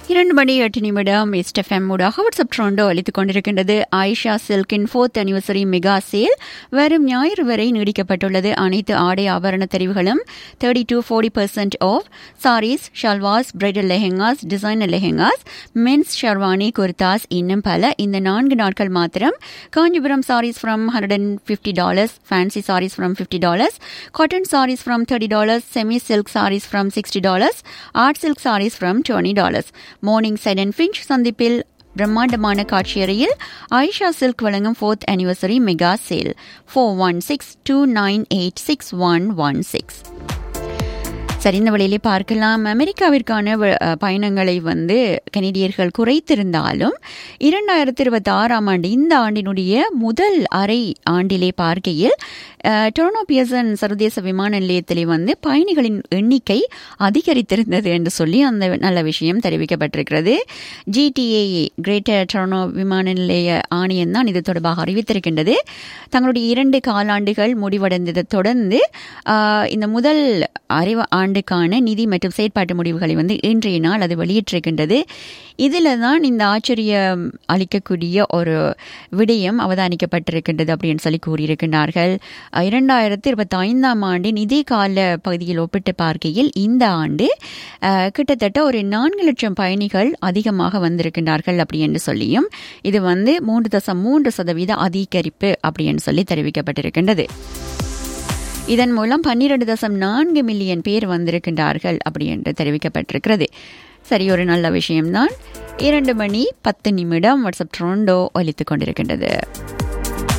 இரண்டு மணி எட்டு நிமிடம் எஸ்டெஃப்எம் ஊடாக வாட்ஸ்அப் ட்ரோண்டோ அளித்துக் கொண்டிருக்கின்றது ஆயிஷா சில்கின் ஃபோர்த் அனிவர்சரி மெகா சேல் வரும் ஞாயிறு வரை நீடிக்கப்பட்டுள்ளது அனைத்து ஆடை ஆபரண தெரிவுகளும் thirty to forty percent off saris shalwars bridal lehengas designer lehengas men's sherwani kurtas இன்னும் பல இந்த நான்கு நாட்கள் மாத்திரம் Kanchipuram saris from hundred and fifty dollars fancy saris from fifty dollars cotton saris from thirty dollars semi silk saris from sixty dollars art silk saris from twenty dollars Morningside and Finch சந்திப்பில் பிரம்மாண்டமான காட்சியறையில் Ayesha silk வழங்கும் fourth anniversary mega sale four one six two nine eight six one one six சரி இந்த வழியிலே பார்க்கலாம் அமெரிக்காவிற்கான வ- அஹ், பயணங்களை வந்து கனடியர்கள் குறைத்திருந்தாலும் இரண்டாயிரத்தி இருபத்தி ஆறாம் ஆண்டு இந்த ஆண்டினுடைய முதல் அரை ஆண்டிலே பார்க்கையில் அஹ், டொரண்டோ பியர்சன் சர்வதேச விமான நிலையத்திலே வந்து பயணிகளின் எண்ணிக்கை அதிகரித்திருந்தது என்று சொல்லி அந்த நல்ல விஷயம் தெரிவிக்கப்பட்டிருக்கிறது ஜிடிஏ கிரேட்டர் டொரண்டோ விமான நிலைய ஆணையம் தான் இது தொடர்பாக அறிவித்திருக்கின்றது தங்களுடைய இரண்டு காலாண்டுகள் முடிவடைந்ததை தொடர்ந்து ஆஹ், இந்த முதல் அறிவு ஆண்டுக்கான நிதி மற்றும் செயற்பாட்டு முடிவுகளை வந்து இன்றைய நாள் அது வெளியிட்டிருக்கின்றது இதில் தான் இந்த ஆச்சரியம் அளிக்கக்கூடிய ஒரு விடயம் அவதானிக்கப்பட்டிருக்கின்றது அப்படின்னு சொல்லி கூறியிருக்கின்றார்கள் அஹ், இரண்டாயிரத்தி இருபத்தி ஐந்தாம் ஆண்டு நிதி கால பகுதியில் ஒப்பிட்டு பார்க்கையில் இந்த ஆண்டு அஹ், கிட்டத்தட்ட ஒரு நான்கு லட்சம் பயணிகள் அதிகமாக வந்திருக்கின்றார்கள் அப்படி என்று சொல்லியும் இது வந்து மூன்று தசம் மூன்று சதவீத அதிகரிப்பு அப்படின்னு சொல்லி தெரிவிக்கப்பட்டிருக்கின்றது இதன் மூலம் பன்னிரண்டு தசம் நான்கு மில்லியன் பேர் வந்திருக்கின்றார்கள் அப்படி என்று தெரிவிக்கப்பட்டிருக்கிறது சரி ஒரு நல்ல விஷயம்தான் இரண்டு மணி பத்து நிமிடம் வாட்ஸ்அப் ட்ரோண்டோ ஒலித்துக் கொண்டிருக்கின்றது